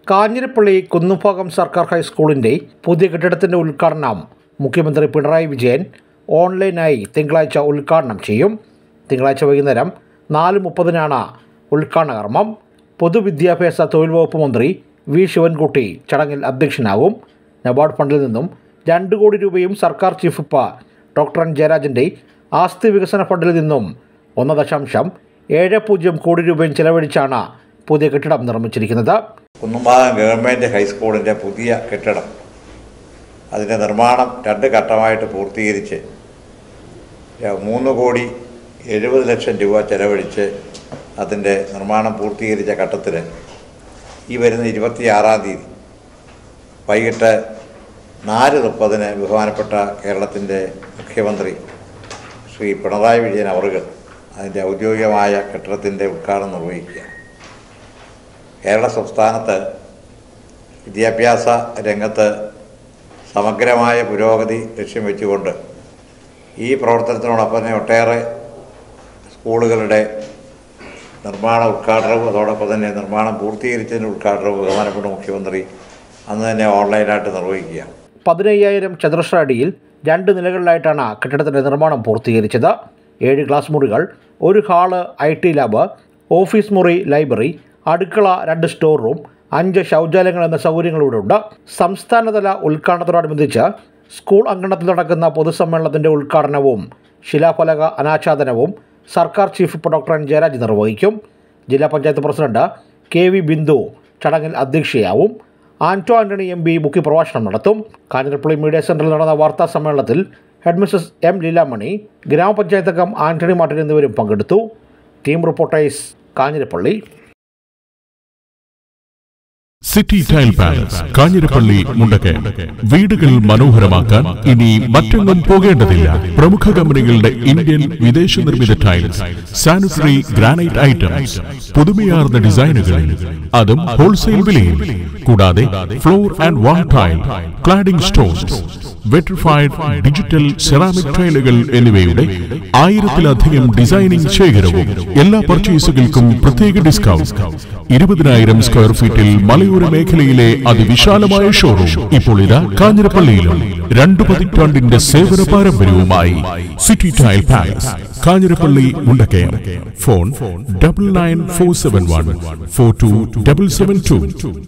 കാഞ്ഞിരപ്പള്ളി കുന്നുഭാഗം സർക്കാർ ഹൈസ്കൂളിൻ്റെ പുതിയ കെട്ടിടത്തിൻ്റെ ഉദ്ഘാടനം മുഖ്യമന്ത്രി പിണറായി വിജയൻ ഓൺലൈനായി തിങ്കളാഴ്ച ഉദ്ഘാടനം ചെയ്യും തിങ്കളാഴ്ച വൈകുന്നേരം നാല് മുപ്പതിനാണ് ഉദ്ഘാടന കർമ്മം പൊതുവിദ്യാഭ്യാസ തൊഴിൽ വകുപ്പ് മന്ത്രി വി ശിവൻകുട്ടി ചടങ്ങിൽ അധ്യക്ഷനാകും നബാർഡ് ഫണ്ടിൽ നിന്നും രണ്ട് കോടി രൂപയും സർക്കാർ ചീഫ് വിപ്പ് ഡോക്ടർ എൻ ജയരാജൻ്റെ ആസ്തി വികസന ഫണ്ടിൽ നിന്നും ഒന്ന് ദശാംശം ഏഴ് പൂജ്യം കോടി രൂപയും ചെലവഴിച്ചാണ് പുതിയ കെട്ടിടം നിർമ്മിച്ചിരിക്കുന്നത് കുന്നുംഭാഗം ഗവൺമെൻറ് ഹൈസ്കൂളിൻ്റെ പുതിയ കെട്ടിടം അതിൻ്റെ നിർമ്മാണം രണ്ട് ഘട്ടമായിട്ട് പൂർത്തീകരിച്ച് ര- മൂന്ന് കോടി എഴുപത് ലക്ഷം രൂപ ചെലവഴിച്ച് അതിൻ്റെ നിർമ്മാണം പൂർത്തീകരിച്ച ഘട്ടത്തിൽ ഈ വരുന്ന ഇരുപത്തിയാറാം തീയതി വൈകിട്ട് നാല് മുപ്പതിന് ബഹുമാനപ്പെട്ട കേരളത്തിൻ്റെ മുഖ്യമന്ത്രി ശ്രീ പിണറായി വിജയൻ അവറുകൾ അതിൻ്റെ ഔദ്യോഗികമായ കെട്ടിടത്തിൻ്റെ ഉദ്ഘാടനം നിർവഹിക്കുക കേരള സംസ്ഥാനത്ത് വിദ്യാഭ്യാസ രംഗത്ത് സമഗ്രമായ പുരോഗതി ലക്ഷ്യം വെച്ചുകൊണ്ട് ഈ പ്രവർത്തനത്തിനോടൊപ്പം തന്നെ ഒട്ടേറെ സ്കൂളുകളുടെ നിർമ്മാണ ഉദ്ഘാടനവും അതോടൊപ്പം തന്നെ നിർമ്മാണം പൂർത്തീകരിച്ചതിൻ്റെ ഉദ്ഘാടനവും ബഹുമാനപ്പെട്ട മുഖ്യമന്ത്രി അന്ന് തന്നെ ഓൺലൈനായിട്ട് നിർവഹിക്കുക പതിനയ്യായിരം ചതുരശ്ര അടിയിൽ രണ്ട് നിലകളിലായിട്ടാണ് കെട്ടിടത്തിൻ്റെ നിർമ്മാണം പൂർത്തീകരിച്ചത് ഏഴ് ക്ലാസ് മുറികൾ ഒരു hall I T lab office മുറി ലൈബ്രറി അടുക്കള രണ്ട് സ്റ്റോർ റൂം അഞ്ച് ശൗചാലയങ്ങൾ എന്ന സൗകര്യങ്ങളിവിടെ ഉണ്ട് സംസ്ഥാനതല ഉദ്ഘാടനത്തോടനുബന്ധിച്ച് സ്കൂൾ അങ്കണത്തിൽ നടക്കുന്ന പൊതുസമ്മേളനത്തിൻ്റെ ഉദ്ഘാടനവും ശിലാഫലക അനാച്ഛാദനവും സർക്കാർ chief whip doctor N Jayaraj നിർവഹിക്കും ജില്ലാ panchayat president K V Bindu ചടങ്ങിൽ അധ്യക്ഷയാവും ആന്റോ ആന്റണി എം പി മുഖ്യപ്രഭാഷണം നടത്തും കാഞ്ഞിരപ്പള്ളി മീഡിയ സെന്ററിൽ നടന്ന വാർത്താ സമ്മേളനത്തിൽ ഹെഡ് മിസ്സസ് എം ലീലാമണി ഗ്രാമപഞ്ചായത്ത് അംഗം ആന്റണി മാർട്ടിൻ എന്നിവരും പങ്കെടുത്തു team reporters Kanjirappally city tile palace Kanjirappally Mundakayam വീടുകൾ മനോഹരമാക്കാൻ ഇനി മറ്റെങ്ങും പോകേണ്ടതില്ല പ്രമുഖ കമ്പനികളുടെ ഇന്ത്യൻ വിദേശ നിർമ്മിത ടൈൽസ് സാനിറ്ററി ഗ്രാനൈറ്റ് ഐറ്റംസ് പുതുമയാർന്ന ഡിസൈനുകളിൽ അതും ഹോൾസെയിൽ വിലയിൽ കൂടാതെ floor and wall tile cladding stones vitrified digital ceramic ടൈലുകൾ എന്നിവയുടെ ആയിരത്തിലധികം ഡിസൈനിംഗ് ശേഖരവും എല്ലാ പർച്ചേസുകൾക്കും പ്രത്യേക ഡിസ്കൗണ്ട് ഇരുപതിനായിരം സ്ക്വയർ ഫീറ്റിൽ മലയോര മേഖലയിലെ അതിവിശാലമായ ഷോറൂം ഇപ്പോൾ ഇതാ കാഞ്ഞിരപ്പള്ളിയിലും രണ്ടു പതിറ്റാണ്ടിന്റെ സേവന പാരമ്പര്യവുമായി city tile palace Kanjirappally Mundakayam phone double nine four seven one four two double seven to